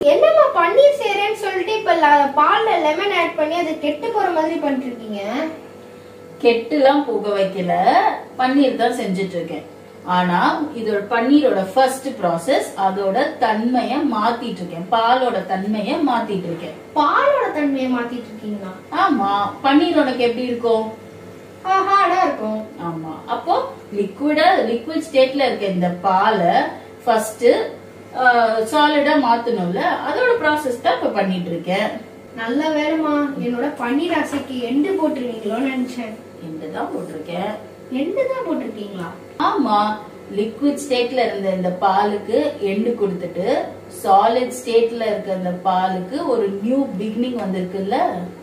என்னம்மா பன்னீர் செய்யறேன்னு சொல்லிட்டு இப்ப ல- பால்ல லெமன் ஆட் பண்ணி அது கெட்டு போற மாதிரி பண்ணிட்டு இருக்கீங்க கெட்டுலாம் போக வைக்கல பன்னீர் தான் செஞ்சுட்டு இருக்கேன் ஆனா இதோட பன்னீரோட ஃபர்ஸ்ட் ப்ராசஸ் அதோட தன்மைய மாத்திட்டு இருக்கேன் பாலோட தன்மைய மாத்திட்டு இருக்கேன் பாலோட தன்மையை மாத்திட்டு இருக்கீங்களா ஆமா பன்னீர் உனக்கு எப்படி இருக்கும் ஹார்டா இருக்கும் ஆமா அப்போ லிக்விடா லிக்விட் ஸ்டேட்ல இருக்க இந்த பாலை ஃபர்ஸ்ட் சாலிடா மாத்தணும்ல அதோட ப்ராசஸ் தான் இப்ப பண்ணிட்டு இருக்கேன் நல்ல வேலைமா என்னோட பன்னீர் ஆசைக்கு எண்டு போட்டுருவீங்களோன்னு நினைச்சேன் என்று தான் போட்டிருக்கேன் எண்டு தான் போட்டிருக்கீங்களா ஆமா லிக்விட் ஸ்டேட்ல இருந்த இந்த பாலுக்கு எண்டு கொடுத்துட்டு சாலிட் ஸ்டேட்ல இருக்க இந்த பாலுக்கு ஒரு நியூ பிகினிங் வந்திருக்குல்ல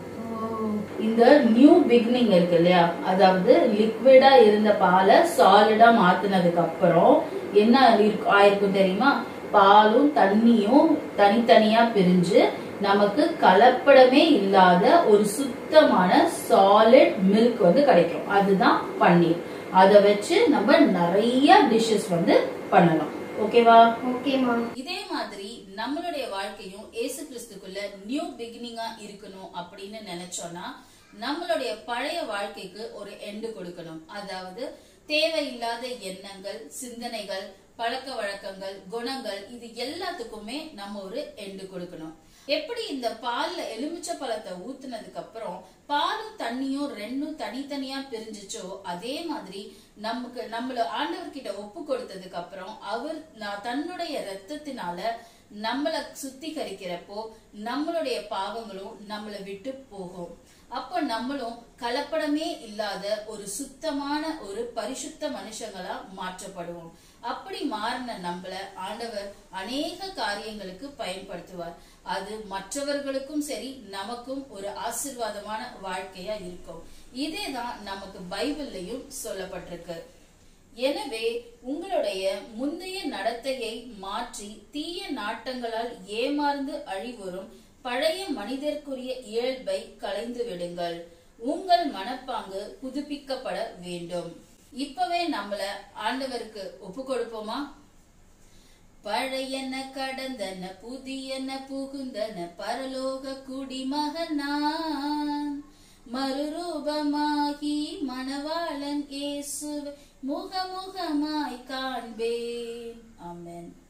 இந்த நியூ பிகினிங் இருக்கு இல்லையா அதாவது லிக்விடா இருந்த பாலை சாலிடா மாத்தினதுக்கு அப்புறம் என்ன இருக்கு- ஆயிருக்கும் தெரியுமா பாலும் தண்ணியும் தனித்தனியா பிரிஞ்சு நமக்கு கலப்படமே இல்லாத ஒரு சுத்தமான சாலிட் மில்க் வந்து கிடைக்கும் அதுதான் பன்னீர் அத வச்சு நம்ம நிறைய டிஷ்ஷஸ் வந்து பண்ணலாம் ஓகேவா ஓகேமா இதே மாதிரி நம்மளுடைய வாழ்க்கையும் இயேசு கிறிஸ்துக்குள்ள நியூ பிகினிங்கா இருக்கணும் அப்படின்னு நினைச்சோம்னா நம்மளுடைய பழைய வாழ்க்கைக்கு ஒரு எண்டு கொடுக்கணும் அதாவது தேவையில்லாத எண்ணங்கள் சிந்தனைகள் பழக்க வழக்கங்கள் குணங்கள் இது எல்லாத்துக்குமே நம்ம ஒரு எண்டு கொடுக்கணும் எப்படி இந்த பால்ல எலுமிச்சை பழத்தை ஊத்துனதுக்கு அப்புறம் பாலும் தண்ணியும் ரெண்டும் தனித்தனியா பிரிஞ்சுச்சோ அதே மாதிரி நமக்கு நம்மள ஆண்டவர்கிட்ட ஒப்பு கொடுத்ததுக்கு அப்புறம் அவர் நான் தன்னுடைய ரத்தத்தினால நம்மள சுத்திகரிக்கிறப்போ நம்மளுடைய பாவங்களும் நம்மள விட்டு போகும் அப்போ நம்மளும் கலப்படமே இல்லாத ஒரு சுத்தமான ஒரு பரிசுத்த மனுஷங்களா மாற்றப்படுவோம் அப்படி மாறின நம்மள ஆண்டவர் அநேக காரியங்களுக்கு பயன்படுத்துவார் அது மற்றவர்களுக்கும் சரி நமக்கும் ஒரு ஆசிர்வாதமான வாழ்க்கையா இருக்கும் இதேதான் நமக்கு பைபிள்லயும் சொல்லப்பட்டிருக்கு எனவே உங்களுடைய முந்தைய நடத்தையை மாற்றி தீய நாட்டங்களால் ஏமாந்து அழிவரும் பழைய மனிதர்க்குரிய இயல்பை களைந்து விடுங்கள் உங்கள் மனப்பாங்கு புதுப்பிக்கப்பட வேண்டும் இப்பவே நம்மள ஆண்டவருக்கு ஒப்பு கொடுப்போமா பழையன கடந்தன புதியன புகுந்தன பரலோக குடிமகன் நான் மறுரூபமாகி மணவாளன் இயேசு முகமுகமாய் காண்பேன் ஆமென்